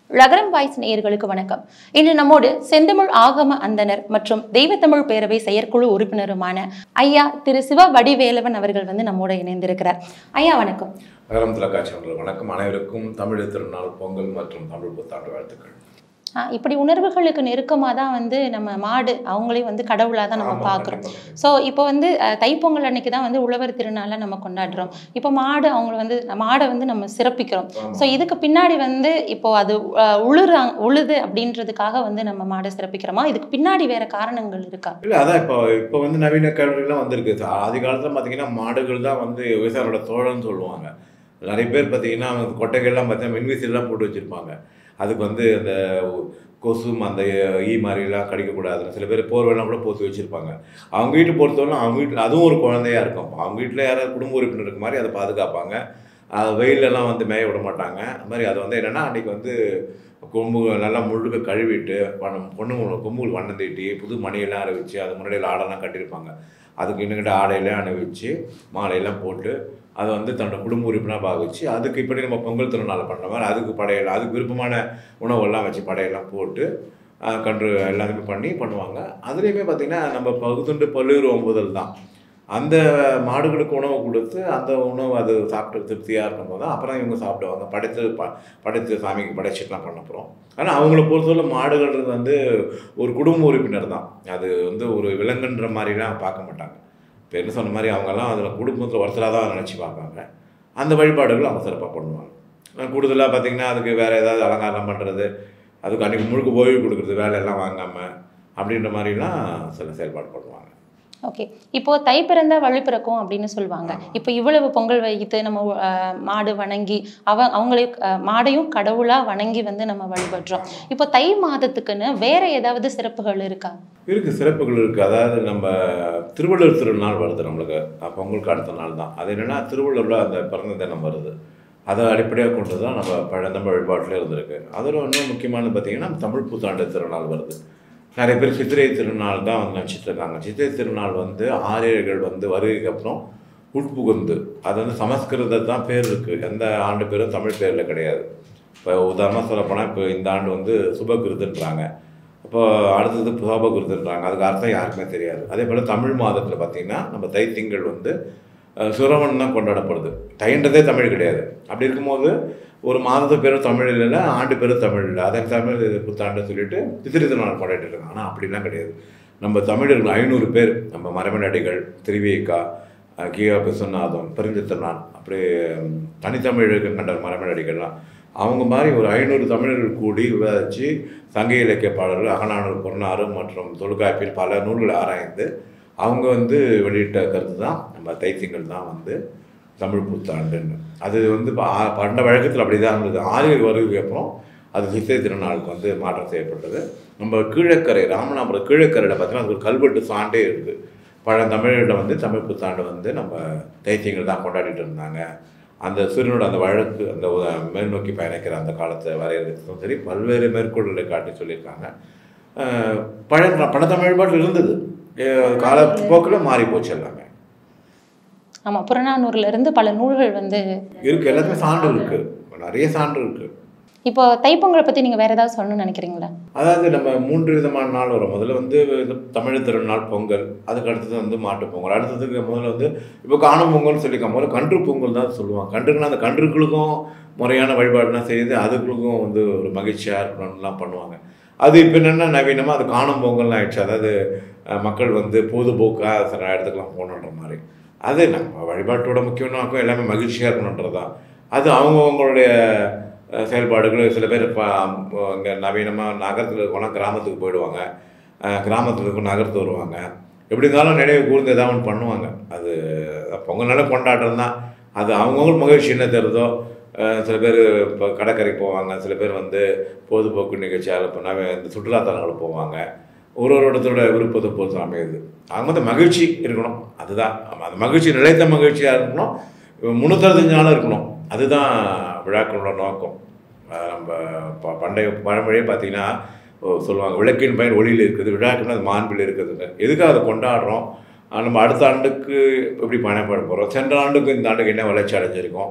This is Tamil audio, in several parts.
லகரம் வாய்ஸ் நேயர்களுக்கு வணக்கம் இன்று நம்மோடு செந்தமிழ் ஆகம அந்தனர் மற்றும் தெய்வத்தமிழ் பேரவை செயற்குழு உறுப்பினருமான ஐயா திரு சிவ வடிவேலவன் அவர்கள் வந்து நம்மோடு இணைந்திருக்கிறார் ஐயா வணக்கம் நகரம் தொலைக்காட்சி ஒன்று வணக்கம் அனைவருக்கும் தமிழ் திருநாள் பொங்கல் மற்றும் தமிழ் புத்தாண்டு வாழ்த்துக்கள் ஆஹ் இப்படி உணர்வுகளுக்கு நெருக்கமாக தான் வந்து நம்ம மாடு அவங்களையும் வந்து கடவுளாக தான் நம்ம ஆமா, பார்க்குறோம் கண்டிப்பா. ஸோ இப்போ வந்து அஹ், தைப்பொங்கல் அன்னைக்கு தான் வந்து உழவர் திருநாளை நம்ம கொண்டாடுறோம் இப்போ மாடு அவங்கள வந்து மாடை வந்து நம்ம சிறப்பிக்கிறோம் ஆமா. ஸோ இதுக்கு பின்னாடி வந்து இப்போ அது அஹ், உழுறாங்க உழுது அப்படின்றதுக்காக வந்து நம்ம மாடை சிறப்பிக்கிறோமா இதுக்கு பின்னாடி வேற காரணங்கள் இருக்கா இல்லை அதான் இப்போ இப்போ வந்து நவீன கல்விலாம் வந்திருக்கு ச- ஆதி காலத்தில் பார்த்தீங்கன்னா மாடுகள் தான் வந்து விவசாயியோட தோழன்னு சொல்லுவாங்க நிறைய பேர் பார்த்தீங்கன்னா அவங்க கொட்டைகள்லாம் பார்த்தீங்கன்னா மின்விசிறிலாம் போட்டு வச்சுருப்பாங்க அதுக்கு வந்து அந்த கொசு அந்த ஈ மாதிரிலாம் கடிக்கக்கூடாதுன்னு சில பேர் போர்வெல்லாம் கூட போட்டு வச்சுருப்பாங்க அவங்க வீட்டு பொறுத்தவரை அவங்க வீட்டில் அதுவும் ஒரு குழந்தையா இருக்கும் அவங்க வீட்டில் யாராவது குடும்ப உறுப்பினர் இருக்க மாதிரி அதை பாதுகாப்பாங்க அது வெயிலெல்லாம் வந்து மேய விட மாட்டாங்க அது மாதிரி அது வந்து என்னென்னா அன்றைக்கி வந்து கொம்பு நல்லா முழுக்க கழுவிட்டு வண்ணம் பொண்ணு கொம்புகள் வண்ணம் தீட்டி புது மணியெல்லாம் அணிவிச்சு அது முன்னாடியில் ஆடெல்லாம் கட்டியிருப்பாங்க அதுக்கு இன்னுக்கிட்ட ஆடையெல்லாம் அணிவிச்சு மாலையெல்லாம் போட்டு அதை வந்து தன்னோட குடும்ப உறுப்பினராக பாவிச்சு அதுக்கு இப்படி நம்ம பொங்கல் திருநாள் பண்ணுற மாதிரி அதுக்கு படையல் அதுக்கு விருப்பமான உணவெல்லாம் வச்சு படையெல்லாம் போட்டு ஆஹ், கன்று எல்லாத்தையுமே பண்ணி பண்ணுவாங்க அதுலேயுமே பார்த்திங்கன்னா நம்ம பகுத்துண்டு பல்லுயிர் ஒம்புதல் தான் அந்த மாடுகளுக்கு உணவு கொடுத்து அந்த உணவு அது சாப்பிட்டு திருப்தியாக இருக்கும்போது தான் அப்புறம் இவங்க சாப்பிடுவாங்க படைத்து ப படைத்து சாமிக்கு படைச்சிட்டுலாம் பண்ண போகிறோம் ஆனால் அவங்கள பொறுத்தவரை மாடுகள்ன்றது வந்து ஒரு குடும்ப உறுப்பினர் தான் அது வந்து ஒரு விலங்குன்ற மாதிரிலாம் பார்க்க மாட்டாங்க இப்போ என்ன சொன்ன மாதிரி அவங்கெல்லாம் அதில் குடும்பத்தில் ஒருத்தராக தான் நினச்சி பார்ப்பாங்க அந்த வழிபாடுகள் அவங்க சிறப்பாக பண்ணுவாங்க கூடுதலாக பார்த்திங்கன்னா அதுக்கு வேறு ஏதாவது அலங்காரம் பண்ணுறது அதுக்கு அன்றைக்கி முழுக்க ஓய்வு கொடுக்குறது வேலையெல்லாம் வாங்காமல் அப்படின்ற மாதிரிலாம் சில செயல்பாடு பண்ணுவாங்க ஓகே இப்போ தை பிறந்தா வழி பிறக்கும் அப்படின்னு சொல்லுவாங்க இப்போ இவ்வளவு பொங்கல் வைத்து நம்ம அஹ், மாடு வணங்கி அவ அவங்களே அஹ், மாடையும் கடவுளா வணங்கி வந்து நம்ம வழிபடுறோம் இப்போ தை மாதத்துக்குன்னு வேற ஏதாவது சிறப்புகள் இருக்கா இருக்குது சிறப்புகள் இருக்குது அதாவது நம்ம திருவள்ளுவர் திருநாள் வருது நம்மளுக்கு அஹ் பொங்கலுக்கு அடுத்த நாள் தான் அது என்னென்னா திருவள்ளுவரில் அந்த பிறந்த தினம் வருது அதை அடிப்படையாக கொண்டு தான் நம்ம பழந்தமிழ் வழிபாட்டில் இருந்திருக்கு அதில் இன்னும் முக்கியமானது பார்த்திங்கன்னா தமிழ் புத்தாண்டு திருநாள் வருது நிறைய பேர் சித்திரை திருநாள் தான் வந்து நினச்சிட்டு இருக்காங்க சித்திரை திருநாள் வந்து ஆரியர்கள் வந்து வருகைக்கு அப்புறம் உட்புகுந்து அது வந்து சமஸ்கிருதம் தான் பேர் இருக்குது எந்த ஆண்டு பேரும் தமிழ் பேரில் கிடையாது இப்போ உதாரணமாக சொல்லப்போனால் இப்போ இந்த ஆண்டு வந்து சுபகிருதுன்றாங்க இப்போ அடுத்தது சோபகிருதுன்றாங்க அதுக்கு அர்த்தம் யாருக்குமே தெரியாது அதே போல் தமிழ் மாதத்தில் பார்த்திங்கன்னா நம்ம தை திங்கள் வந்து அஹ், சுரவன் தான் கொண்டாடப்படுது தைன்றதே தமிழ் கிடையாது அப்படி இருக்கும்போது ஒரு மாதத்து பேரும் தமிழ் இல்லைன்னா ஆண்டு பேரும் தமிழ் இல்லை அதே தமிழ் இது புத்தாண்டு சொல்லிட்டு சித்திரை திருநாள் கொண்டாடிட்டு இருக்காங்க ஆனால் அப்படிலாம் கிடையாது நம்ம தமிழர்கள் ஐநூறு பேர் நம்ம மரமனடிகள் திருவிக்கா கியா விஸ்வநாதம் பெருஞ்சித்திரனான் அப்படி ம், தனித்தமிழக கண்டர் மரமனடிகள்லாம் அவங்க மாதிரி ஒரு ஐநூறு தமிழர்கள் கூடி விவாதித்து சங்க இலக்கிய பாடல்கள் அகநானூறு பொன்னாறு மற்றும் தொல்காப்பில் பல நூல்களை ஆராய்ந்து அவங்க வந்து வெளியிட்ட கருத்து தான் நம்ம தைத்திங்கள் தான் வந்து தமிழ் புத்தாண்டுன்னு அது வந்து ப- ஆ- பண்ட வழக்கத்தில் அப்படி தான் இருந்தது ஆரியர் வருகைக்கு அப்புறம் அது சித்திரை திருநாளுக்கு வந்து மாற்றம் செய்யப்பட்டது நம்ம கீழக்கரை ராமநாதபுரம் கீழக்கரையில் பார்த்தீங்கன்னா அது ஒரு கல்வெட்டு சாண்டே இருக்குது பழந்தமிழில் வந்து தமிழ் புத்தாண்டு வந்து நம்ம தைத்தியங்கள் தான் கொண்டாடிட்டு இருந்தாங்க அந்த சூரியனோட அந்த வழக்கு அந்த உ- மேல் நோக்கி பயணிக்கிற அந்த காலத்தை வரையறுக்கிறதும் சரி பல்வேறு மேற்கோள்களை காட்டி சொல்லியிருக்காங்க அஹ் பழ பழந்தமிழ் வழிபாடு இருந்தது அஹ் காலப்போக்கில் மாறி போச்சு எல்லாமே ஆமா புறநானூறுல இருந்து பல நூல்கள் வந்து இருக்கு எல்லாத்துமே சான்று இருக்கு நிறைய சான்று இருக்கு இப்போ தைப்பொங்கலை பத்தி நீங்க வேற ஏதாவது சொல்லணும்னு நினைக்கிறீங்களா அதாவது நம்ம மூன்று விதமான நாள் வரும் முதல்ல வந்து இது தமிழ் திருநாள் பொங்கல் அதுக்கு அடுத்தது வந்து மாட்டுப் பொங்கல் அடுத்ததுக்கு முதல்ல வந்து இப்போ காணும் பொங்கல்னு சொல்லியிருக்காங்க முதல்ல கன்று பொங்கல் தான் சொல்லுவாங்க கன்றுக்குன்னா அந்த கன்றுகளுக்கும் முறையான வழிபாடுலாம் செய்து அதுகளுக்கும் வந்து ஒரு மகிழ்ச்சியாக இருக்கணும்லாம் பண்ணுவாங்க அது இப்போ என்னென்னா நவீனமாக அது காணும் பொங்கல்னு ஆயிடுச்சு அதாவது அஹ், மக்கள் வந்து பொழுதுபோக்காக சில இடத்துக்குலாம் போகணுன்ற மாதிரி அது நம்ம வழிபாட்டோட முக்கிய நோக்கம் எல்லாமே மகிழ்ச்சியாக இருக்கணுன்றது தான் அது அவங்கவுங்களுடைய அஹ், செயல்பாடுகள் சில பேர் இப்போ இங்கே நவீனமாக நகரத்தில் இருக்கோம்னா கிராமத்துக்கு போயிடுவாங்க அஹ், கிராமத்தில் இருக்கும் நகரத்து வருவாங்க எப்படி இருந்தாலும் நினைவு கூர்ந்து ஏதாவது ஒன்று பண்ணுவாங்க அது பொங்கல்னால கொண்டாட்டம் தான் அது அவங்கவுங்களுக்கு மகிழ்ச்சி என்ன தருதோ அஹ், சில பேர் இப்போ கடற்கரைக்கு போவாங்க சில பேர் வந்து பொழுதுபோக்கு நிகழ்ச்சியால் இப்போ நவ- இந்த சுற்றுலாத்தலங்களுக்கு போவாங்க ஒரு ஒரு இடத்தோட விருப்பத்தை பொறுத்து அமையுது அவங்க வந்து மகிழ்ச்சி இருக்கணும் அதுதான் ஆமா, அந்த மகிழ்ச்சி நிலைத்த மகிழ்ச்சியாக இருக்கணும் முன்னூற்றஞ்சு நாளும் இருக்கணும் அதுதான் விழாக்களோட நோக்கம் அஹ் நம்ம ப- பண்டைய பழமொழியே பார்த்தீங்கன்னா ஓ, சொல்லுவாங்க விளக்கின் பயன் ஒளியில் இருக்குது விழாக்குன்னு அது மாண்பில் இருக்குதுன்னு எதுக்காக அதை கொண்டாடுறோம் அஹ் நம்ம அடுத்த ஆண்டுக்கு எப்படி பயணப்பட போகிறோம் சென்ற ஆண்டுக்கு இந்த ஆண்டுக்கு என்ன வளர்ச்சி அடைஞ்சிருக்கோம்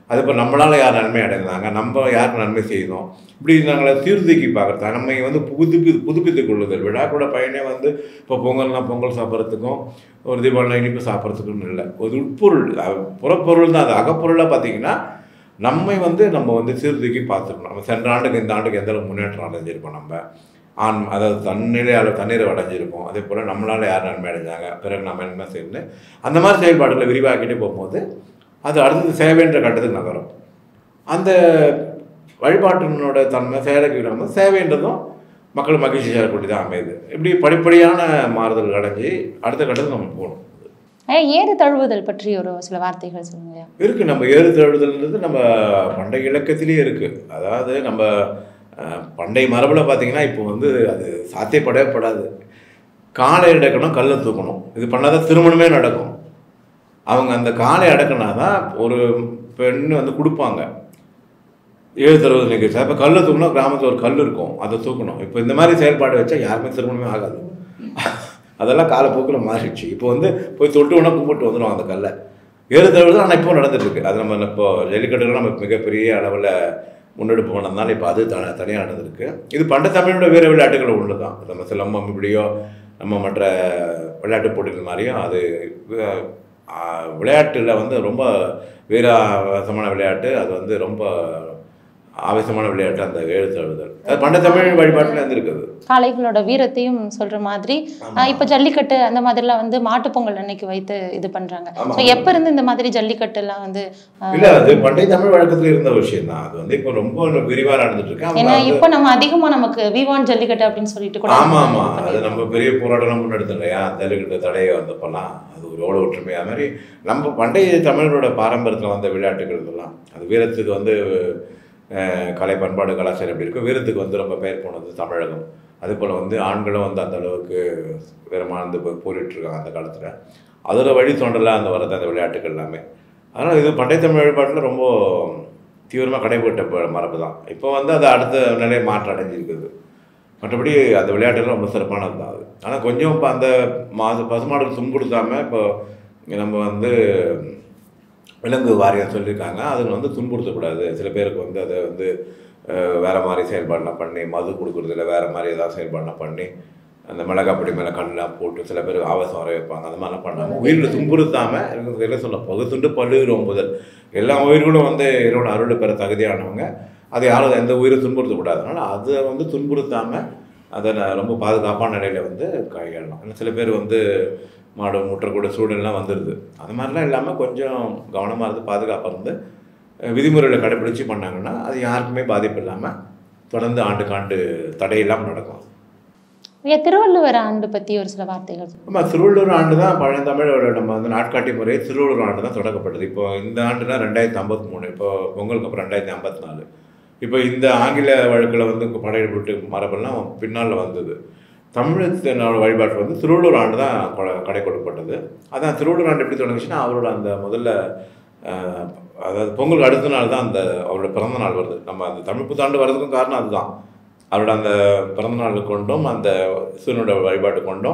அது இப்போ நம்மளால் யார் நன்மை அடைந்தாங்க நம்ம யார் நன்மை செய்தோம் இப்படி நாங்களை சீர்தூக்கி பார்க்குறது நம்மை வந்து புதுப்பி புதுப்பித்துக் கொள்ளுதல் விழா கூட பயனே வந்து இப்போ பொங்கல்னா பொங்கல் சாப்பிட்றதுக்கும் ஒரு தீபாவளி இனிப்பு சாப்பிட்றதுக்கும் இல்லை ஒரு உட்பொருள் அஹ் புறப்பொருள் தான் அது அகப்பொருளாக பார்த்தீங்கன்னா நம்மை வந்து நம்ம வந்து சீர்தூக்கி பார்த்துக்கணும் நம்ம சென்ற ஆண்டுக்கு இந்த ஆண்டுக்கு எந்த அளவுக்கு முன்னேற்றம் அடைஞ்சிருக்கோம் நம்ம ஆண் அதாவது தன்னிலை அளவு தண்ணீரை அடைஞ்சிருக்கோம் அதே போல் நம்மளால் யார் நன்மை அடைஞ்சாங்க பிறகு நம்ம என்ன செய்யணும் அந்த மாதிரி செயல்பாடுகளை விரிவாக்கிட்டே போகும்போது அது அடுத்தது சேவைன்ற கட்டத்துக்கு நகரும் அந்த வழிபாட்டினோட தன்மை செயலுக்கு இல்லாமல் சேவைன்றதும் மக்கள் மகிழ்ச்சி சேரக்கூடியதாக அமையுது இப்படி படிப்படியான மாறுதல் அடைஞ்சு அடுத்த கட்டத்துக்கு நம்ம போகணும் ஐயா ஏறு தழுவுதல் பற்றி ஒரு சில வார்த்தைகள் சொல்லுங்க இருக்கு நம்ம ஏறு தழுவுதல்ன்றது நம்ம பண்டைய இலக்கத்திலேயே இருக்கு அதாவது நம்ம அஹ், பண்டைய மரபில் பார்த்தீங்கன்னா இப்போ வந்து அது சாத்தியப்படவே படாது காலை அடக்கணும் கல்லை தூக்கணும் இது பண்ணாதான் திருமணமே நடக்கும் அவங்க அந்த காலை அடக்கினா தான் ஒரு பெண் வந்து கொடுப்பாங்க ஏழு தருவது நிகழ்ச்சி இப்போ கல்லை தூக்கணும் கிராமத்தில் ஒரு கல் இருக்கும் அதை தூக்கணும் இப்போ இந்த மாதிரி செயல்பாடு வச்சா யாருமே திருமணமே ஆகாது அதெல்லாம் காலப்போக்கில் மாறிடுச்சு இப்போ வந்து போய் தொட்டு வேணா கும்பிட்டு வந்துடும் அந்த கல்லை ஏறு தழுவுது ஆனால் இப்போ நடந்துட்டு இருக்கு அது நம்ம இப்போ ஜல்லிக்கட்டுகள் நம்ம மிகப்பெரிய அளவில் முன்னெடுப்பு பண்ணதுனால இப்போ அது த தனியாக நடந்திருக்கு இது பண்ட தமிழோட வீர விளையாட்டுகள் ஒன்று தான் நம்ம சிலம்பம் இப்படியோ நம்ம மற்ற விளையாட்டு போட்டிகள் மாதிரியும் அது விளையாட்டில் வந்து ரொம்ப வீராசமான விளையாட்டு அது வந்து ரொம்ப ஆவேசமான விளையாட்டு அந்த எழுத்தழுதல் அது பண்ட தமிழ் வழிபாட்டில் இருந்திருக்குது காளைகளோட வீரத்தையும் சொல்ற மாதிரி ஆஹ் இப்ப ஜல்லிக்கட்டு அந்த மாதிரிலாம் வந்து மாட்டுப் பொங்கல் அன்னைக்கு வைத்து இது பண்றாங்க ஆமா. ஸோ எப்ப இருந்து இந்த மாதிரி ஜல்லிக்கட்டு எல்லாம் வந்து ஆஹ், இல்ல அது பண்டைய தமிழ் வழக்கத்துல இருந்த விஷயம் தான் அது வந்து இப்போ ரொம்ப விரிவா நடந்துட்டு இருக்கு அவங்க ஏன்னா வந்து- இப்போ நம்ம அதிகமா நமக்கு விவான் ஜல்லிக்கட்டு அப்படின்னு சொல்லிட்டு கூட ஆமா நம்ம ஆமா இது அது பண்ணிருக்கோம். நம்ம பெரிய போராட்டம் முன்னெடுத்தோம் இல்லையா ஜல்லிக்கட்டு தடையை வந்தப்பெல்லாம் அது ஒரு எவ்வளோ ஒற்றுமை அது மாதிரி நம்ம பண்டைய தமிழரோட பாரம்பரியத்தில் வந்த விளையாட்டுகள் இதெல்லாம் அது வீரத்துக்கு வந்து அஹ், கலை பண்பாடு கலாச்சாரம் எப்படி இருக்கும் வீரத்துக்கு வந்து ரொம்ப பெயர் போனது தமிழகம் அதே போல் வந்து ஆண்களும் வந்து அந்த அளவுக்கு வீரமானது போரிட்டு இருக்காங்க அந்த காலத்தில் அதோட வழி தோண்டலாக அந்த வரது அந்த விளையாட்டுகள் எல்லாமே அதனால் இது பண்டைய தமிழ் வழிபாட்டில் ரொம்ப தீவிரமாக கடைபிடித்த ப- மரபு தான் இப்போ வந்து அது அடுத்த நிலையை மாற்றம் அடைஞ்சிருக்குது மற்றபடி அந்த விளையாட்டுலாம் ரொம்ப சிறப்பானது தான் அது ஆனால் கொஞ்சம் இப்போ அந்த மாசு பசுமாடுகள் துன்புறுத்தாமல் இப்போ நம்ம வந்து விலங்கு வாரியம் சொல்லியிருக்காங்க அதில் வந்து துன்புறுத்தக்கூடாது சில பேருக்கு வந்து அதை வந்து அஹ், வேற மாதிரி செயல்பாடுலாம் பண்ணி மது கொடுக்குறதுல வேற மாதிரி ஏதாவது செயல்பாடுலாம் பண்ணி அந்த மிளகாப்பொடி மேலே கல்லாம் போட்டு சில பேர் ஆவேசம் வர வைப்பாங்க அந்த மாதிரிலாம் பண்ணாமல் உயிரில் துன்புறுத்தாமல் என்ன சொல்ல பகுத்துண்டு பல்லுயிர் ஒம்புதல் எல்லா உயிர்களும் வந்து இறைவனோட அருளை பெற தகுதியானவங்க அதை யாரும் எந்த உயிரை துன்புறுத்தக்கூடாது அதனால் அதை வந்து துன்புறுத்தாமல் அதை நான் ரொம்ப பாதுகாப்பான நிலையில் வந்து கையாளலாம் ஏன்னா சில பேர் வந்து மாடு முட்டக்கூடிய சூழல்லாம் வந்துடுது அது மாதிரிலாம் இல்லாமல் கொஞ்சம் கவனமாக இருந்து பாதுகாப்பாக இருந்து அஹ், விதிமுறைகளை கடைப்பிடிச்சு பண்ணாங்கன்னா அது யாருக்குமே பாதிப்பு இல்லாமல் தொடர்ந்து ஆண்டுக்கு ஆண்டு தடையில்லாமல் நடக்கும் ஐயா திருவள்ளுவர் ஆண்டு பத்தி ஒரு சில வார்த்தைகள் சொல்லுங்க. ஆமாம் திருவள்ளுவர் ஆண்டு தான் பழந்தமிழோட நம்ம வந்து நாட்காட்டி முறை திருவள்ளுவர் ஆண்டு தான் தொடங்கப்பட்டது இப்போ இந்த ஆண்டுனா ரெண்டாயிரத்தி ஐம்பத்தி மூணு இப்போ பொங்கலுக்கு அப்புறம் ரெண்டாயிரத்தி ஐம்பத்தி நாலு இப்போ இந்த ஆங்கில வழக்கில் வந்து படையெடுப்பு மரபெல்லாம் பின்னால் வந்தது தமிழத்தினோட வழிபாட்டில் வந்து திருவள்ளுவர் ஆண்டு தான் கொ- கடை கொடுக்கப்பட்டது அதான் திருவள்ளுவர் ஆண்டு எப்படி தொடங்குச்சுன்னா அவரோட அந்த முதல்ல ஆஹ், அதாவது பொங்கலுக்கு அடுத்த நாள் தான் அந்த அவரோட பிறந்த நாள் வருது நம்ம அந்த தமிழ் புத்தாண்டு வர்றதுக்கும் காரணம் அதுதான் அவரோட அந்த பிறந்த நாள் கொண்டும் அந்த சூரியனோட வழிபாட்டு கொண்டும்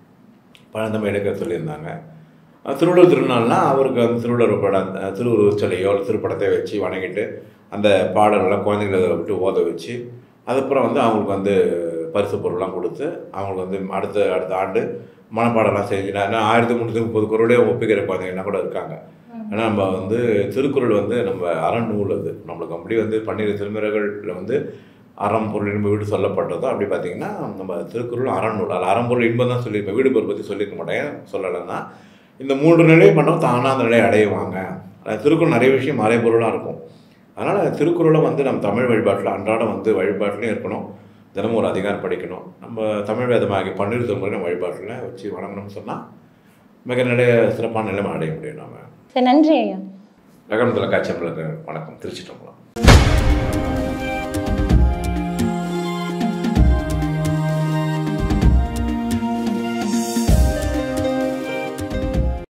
பழந்தமிழ் எடுக்க சொல்லியிருந்தாங்க அஹ் திருவள்ளுவர் திருநாள்னா அவருக்கு அந்த திருவள்ளுவர் படம் அஹ் திருவுருவச் சிலையோ இல்லை திருப்படத்தை வச்சு வணங்கிட்டு அந்த பாடல்கள்லாம் குழந்தைங்களை விட்டு ஓத வச்சு அதுக்கப்புறம் வந்து அவங்களுக்கு வந்து பரிசு பொருள்லாம் கொடுத்து அவங்களுக்கு வந்து அடுத்த அடுத்த ஆண்டு மனப்பாடம்லாம் செஞ்சு நான் ஆயிரத்தி முந்நூற்றி முப்பது குரலே ஒப்பிக்கிற குழந்தைங்கலாம் கூட இருக்காங்க ஏன்னா நம்ம வந்து திருக்குறள் வந்து நம்ம அறநூல் அது நம்மளுக்கு அப்படி வந்து பன்னிரு திருமுறைகளில் வந்து அறம் பொருள் இன்ப வீடு சொல்லப்பட்டதோ அப்படி பார்த்தீங்கன்னா நம்ம திருக்குறள் அறநூல் அதில் அறம்பொருள் இன்பம் தான் சொல்லியிருப்பேன் வீடு பொருள் பற்றி சொல்லியிருக்க மாட்டேன் சொல்லலைன்னா இந்த மூன்று நிலையை பண்ணோம் தானாக அந்த நிலையை அடைவாங்க அது திருக்குறள் நிறைய விஷயம் மறைபொருளாக இருக்கும் அதனால் திருக்குறளை வந்து நம்ம தமிழ் வழிபாட்டில் அன்றாடம் வந்து வழிபாட்டிலையும் இருக்கணும் தினமும் ஒரு அதிகாரம் படிக்கணும் நம்ம தமிழ் வேதமாகி பன்னிரு திருமுறை நம்ம வழிபாட்டில் வச்சு வணங்கணும்னு சொன்னால் மிக நிலைய சிறப்பான நிலைமை அடைய முடியும் நாம சரி நன்றி ஐயா ரகம் தொலைக்காட்சி வணக்கம் திருச்சிட்டம்பலம்